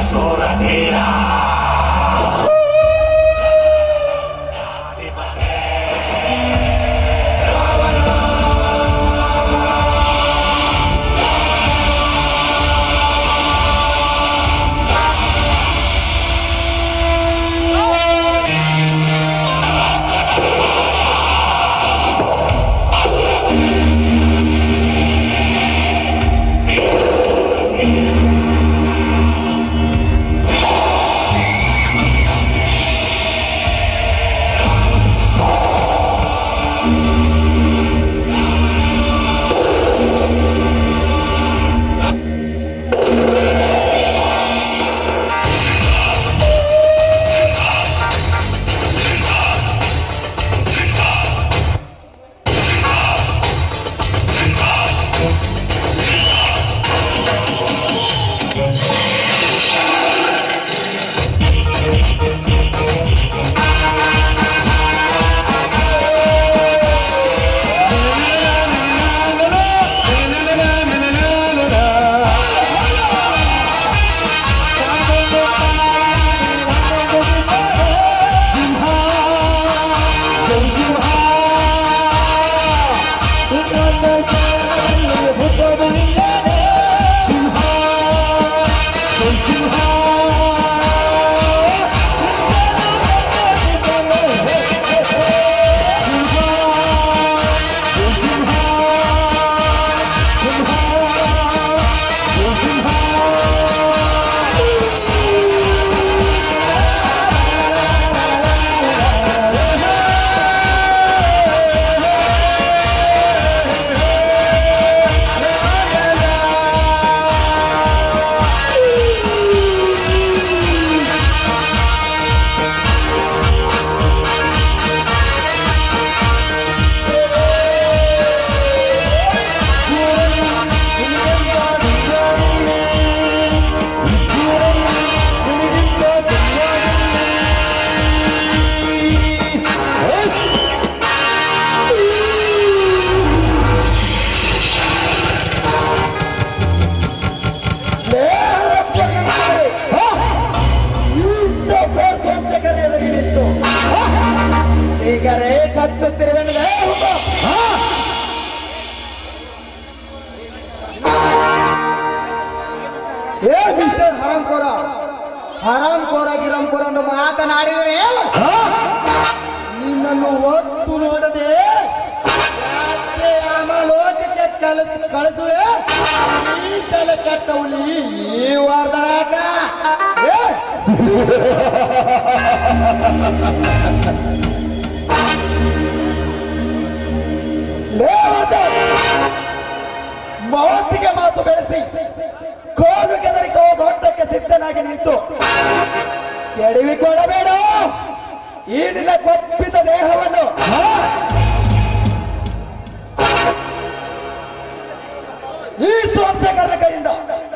ಏ ಮಿಸ್ಟರ್ ಹರಂಕೋರ ಹರಂಕೋರ ಗಿರಂಕೋರ ಎಂದು ಮಾತನಾಡಿದರೆ ನಿನ್ನನ್ನು ಒತ್ತು ನೋಡದೆ ಯಾಕೆ ಅಮಲೋಕಕ್ಕೆ ಕಳಿಸ ಕಳಿಸುವೆ ಈ ತಲೆ ಕೆಟ್ಟ ಹುಲಿ ಈ ವಾರ್ದನಾಟ ಏ ಲೇ ವರ್ಧನ್! ಮಾತಿಗೆ ಮಾತು ಬೆಳೆಸಿ ಕೋಲು ಕೆದರಿಕೋ ದೊಡ್ಡಕ್ಕೆ ಸಿದ್ಧನಾಗಿ ನಿಂತು ಕೆಡವಿಕೊಳ್ಳಬೇಡ ಈ ನಿನ್ನ ಕೊಪ್ಪಿದ ದೇಹವನ್ನು ಈ ಸೋಂಸಕರ ಕೈಯಿಂದ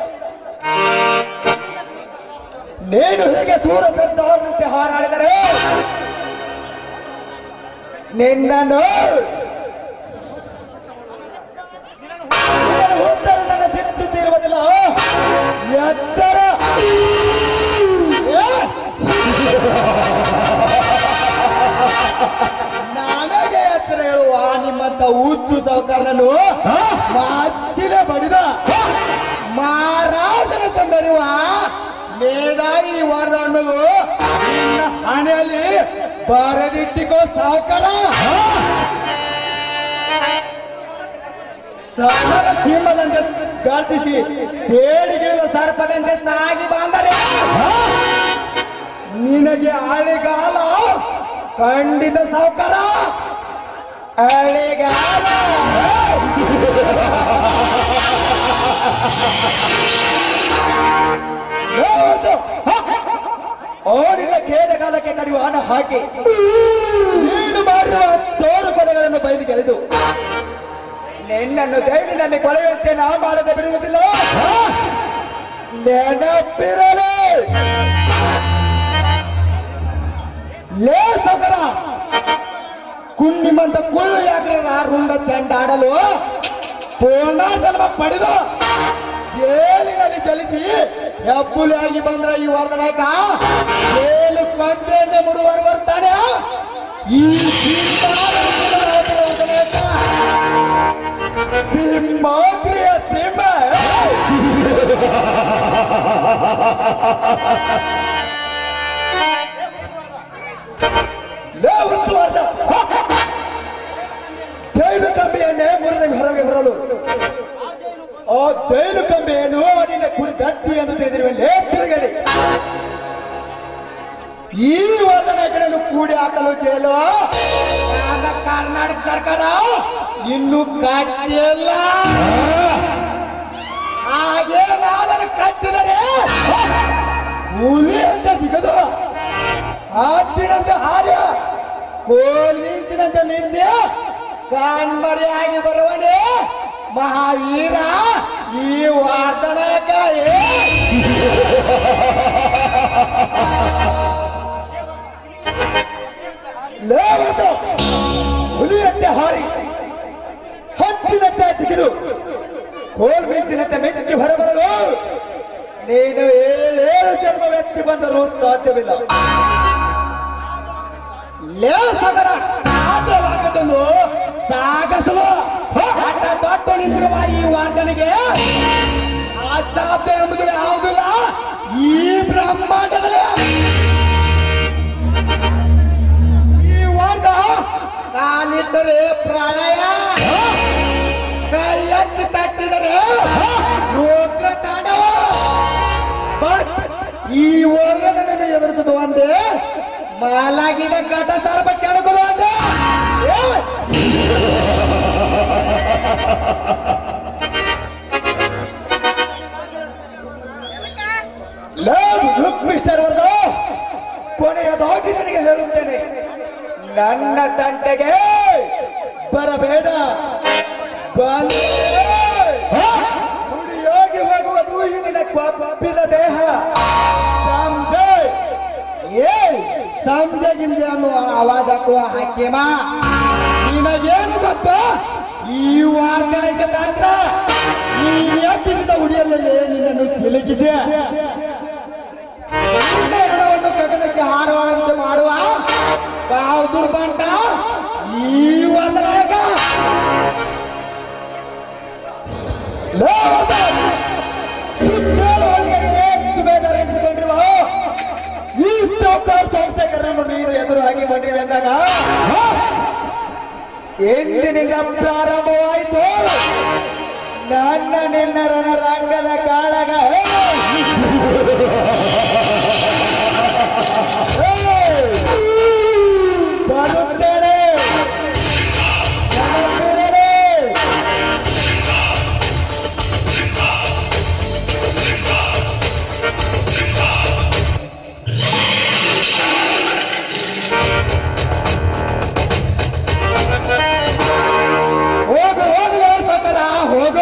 ನೀನು ಹೀಗೆ ಸೂರ ಸರ್ದಾರನಂತೆ ಹಾರಾಡಿದರೆ ನಿನ್ನನ್ನು ಇದರ ಉತ್ತರ ನನ್ನ ಸಿಟ್ಟು ತೀರುವುದಿಲ್ಲ ಎತ್ತರ ಏ? ನನಗೆ ಎತ್ತರ ಹೇಳುವ ನಿಮ್ಮಂತ ಉದ್ದು ಸಾವುಕಾರನನ್ನು ಮಾಚಿನ ಬಡಿದ ಮಹಾರಾಜನ ತಂದರಿವ ಮೇದಾಗಿ ವಾರದ ಹಣ್ಣದು ನಿನ್ನ ಹಣೆಯಲ್ಲಿ ಬರೆದಿಟ್ಟಿಕೋ ಸಾವುಕಾರ ಸಮರ ಸಿಂಹದಂತೆ ಗರ್ಜಿಸಿ ಸೇಡಿಗಿಳಿದ ಸರ್ಪದಂತೆ ಸಾಗಿ ಬಂದರೆ ನಿನಗೆ ಅಳಿಗಾಲ ಖಂಡಿತ ಸಾವುಕಾರ ಅಳಿಗಾಲ ನೋಡು. ಹ! ಓಡಿನ ಖೇದ ಕಾಲಕ್ಕೆ ಕಡಿಯುವ ಹಣ ಹಾಕಿ ನೀನು ಮಾಡಿರುವ ತೋರು ಕೊಲೆಗಳನ್ನು ಬಯಲಿಗೆಳೆದು ನಿನ್ನನ್ನು ಜೈಲಿನಲ್ಲಿ ಕೊಳೆಯುವಂತೆ ನಾ ಮಾಡದೆ ಬಿಡುವುದಿಲ್ಲ ನೆನಪಿರಲಿ ಲೇ ಸೊಗರ ಕುಣ್ಣಿಮಂತ ಕುಳ್ಳು ಯಾಗ್ರ ರುಂಡ ಚೆಂಡಾಡಲು ಪೂರ್ಣ ಜನ್ಮ ಪಡೆದು ಜೈಲಿನಲ್ಲಿ ಚಲಿಸಿ ಹೆಬ್ಬುಲಿಯಾಗಿ ಬಂದ್ರ ಈ ವರ್ಧನಾಯಕ ಏಳು ಕೊಂಬೆಯಿಂದ ಮುರುವರು ಬರ್ತಾನೆ ಈ ಸಿಂಹಾಸನದ ವರ್ಧನಾಯಕ ಸಿಂಹಾದ್ರಿಯ ಸಿಂಹ ಲೇ ಉತ್ತುವಾರ್ಧ. ಜೈಲು ಕಂಬಿಯನ್ನೇ ಮುರಿದ ಹೊರಗೆ ಬರಲು ಆ ಜೈಲು ಕಂಬಿಯನ್ನು ನಿನ್ನ ಕುರಿ ದಟ್ಟಿ ಎಂದು ತಿಳಿದಿರುವ ಲೇ ತಿರುಗಡಿ ಈ ವರ್ಧನೆಗಳನ್ನು ಕೂಡಿ ಹಾಕಲು ಜೈಲು ಆಗ ಕರ್ನಾಟಕ ಸರ್ಕಾರ ಇನ್ನು ಕಟ್ಟಿಲ್ಲ ಹಾಗೆ ನಾನನ್ನು ಕಟ್ಟಿದರೆ ಹುಲಿ ಅಂತ ಸಿಗದು ಹಾಡಿನಂತೆ ಹಾಡ್ಯ ಕೋಲ್ ಮಿಂಚಿನಂತೆ ಮಿಂಚಿ ಕಾಣ್ಮರೆಯಾಗಿ ಬರುವನೆ ಮಹಾವೀರ ಈ ವಾರ್ಧನಾಯಕ ಏ ಲೇವದು ಹುಲಿಯಂತೆ ಹಾರಿ ಹತ್ತಿನಂತೆ ಜಿಗಿದು ಕೋಲ್ ಮಿಂಚಿನಂತೆ ಮೆಚ್ಚಿ ಹೊರಬರಲು ನೀನು ಏಳೇಳು ಜನ್ಮ ವ್ಯಕ್ತಿ ಬಂದರೂ ಸಾಧ್ಯವಿಲ್ಲ ಲೇ ಸಾಗರ ಸಾಧ್ಯವಾಗದನ್ನು ಸಾಗಸಲು ಅಡ್ಡ ದೊಡ್ಡ ನಿಂತಿರುವ ಈ ವಾರ್ಧನಿಗೆ ಅಸಾಧ್ಯ ಎಂಬುದು ಯಾವುದಿಲ್ಲ ಈ ಬ್ರಹ್ಮಾಂಡದಲ್ಲಿ ಈ ವಾರ್ಧ ಕಾಲಿಟ್ಟರೆ ಪ್ರಳಯ ಕೈ ಎತ್ತಿ ತಟ್ಟಿದರೆ ರುದ್ರ ತಾಂಡವ ಬಟ್ ಈ ವರ್ಣನನ್ನು ಎದುರಿಸುವುದು ಒಂದೇ ಮಲಗಿದ ಘಟ ಸರ್ಪ ಕೆಳಗುವುದು ಒಂದೇ ಏ! ಲವ್ ಲುಕ್ ಮಿಸ್ಟರ್ ವರ್ಗ ಕೊನೆಯದಾಗಿ ನನಗೆ ಹೇಳುತ್ತೇನೆ ನನ್ನ ತಂಟೆಗೆ ಬರಬೇಡ ಬಂದರೆ ಮುಡಿಯೋಗಿ ಹೋಗುವುದು ಈ ನಿನ್ನ ಕೊಬ್ಬಿದ ದೇಹ ಸಂಜೆ ಏ ಸಂಜೆ ಗಿಂಜೆ ಅನ್ನುವ ಆವಾಜ್ ಹಾಕುವ ಹಾಕಿಮ ನಿನಗೇನು ಗೊತ್ತಾ ಈ ವಾರ್ಧನಿಸ ತಂತ್ರ ನೀನು ಎಬ್ಬಿಸಿದ ಹುಡಿಯಲ್ಲೇ ನಿನ್ನನ್ನು ಸಿಲುಕಿಸಿ ನಿನ್ನ ಹೆಣವನ್ನು ಗಗನಕ್ಕೆ ಹಾರುವಂತೆ ಮಾಡುವ ಬಹದ್ದೂರ್ ಬಂಟ ಈ ವರ್ಧನಾಯಕ ಲೇ ವರ್ಧನ್! ಸುತ್ತಲೂ ಒಳಗಡೆ ಸುಬೇದಾರ ಎನಿಸಿಕೊಂಡಿರುವ ಈ ಚೌಕಾರ್ ಚಂದ್ರಶೇಖರನ್ನು ನೀನು ಎದುರು ಹಾಕಿ ಬಂದಿರಿ ಅಂದಾಗ ಎಂದಿನಿಂದ ಪ್ರಾರಂಭವಾಯಿತು ನನ್ನ ನಿನ್ನ ರಣರಂಗದ ಕಾಳಗ ಬರುತ್ತೇನೆ ಬರುತ್ತೇನೆ. ಹೋಗು ಹೋಗು ಸಕಲ ಹೋಗು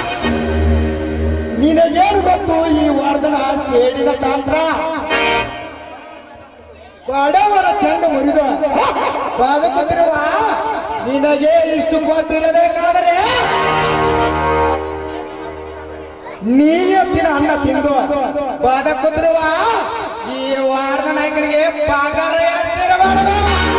ನಿನಗೇನು ಗೊತ್ತು ಈ ವರ್ಧನ ಸೇಡಿನ ತಂತ್ರ ಬಡವರ ಚೆಂಡು ಮುರಿದು ಬದುಕುತ್ತಿರುವ ನಿನಗೆ ಇಷ್ಟು ಕೊಟ್ಟಿರಬೇಕಾದರೆ ನೀಯತ್ತಿನ ಅನ್ನ ತಿಂದು ಬದುಕುತ್ತಿರುವ ಈ ವಾರದ ನಾಯಕನಿಗೆ ಪಗಾರ ಎಷ್ಟಿರಬಾರದು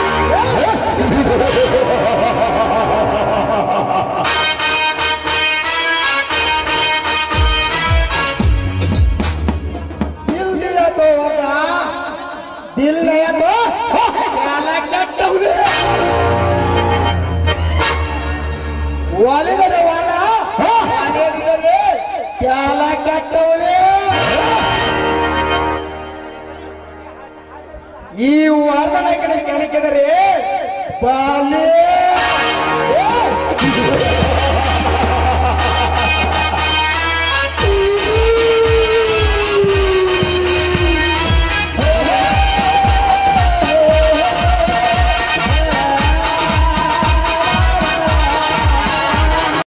दिल दिया तो होगा दिल नहीं तो प्याला ಕೆಟ್ಟ ಹುಲಿ ಒಲಿದರೆ ವಾಡ ಅದೇನಿದೆ ಪ್ಯಾಲ ಕೆಟ್ಟ ಹುಲಿ ಈ ವಾದನಾಯಕನ ಕೆಣಕಿದರೆ ಬಾಲ್ಯ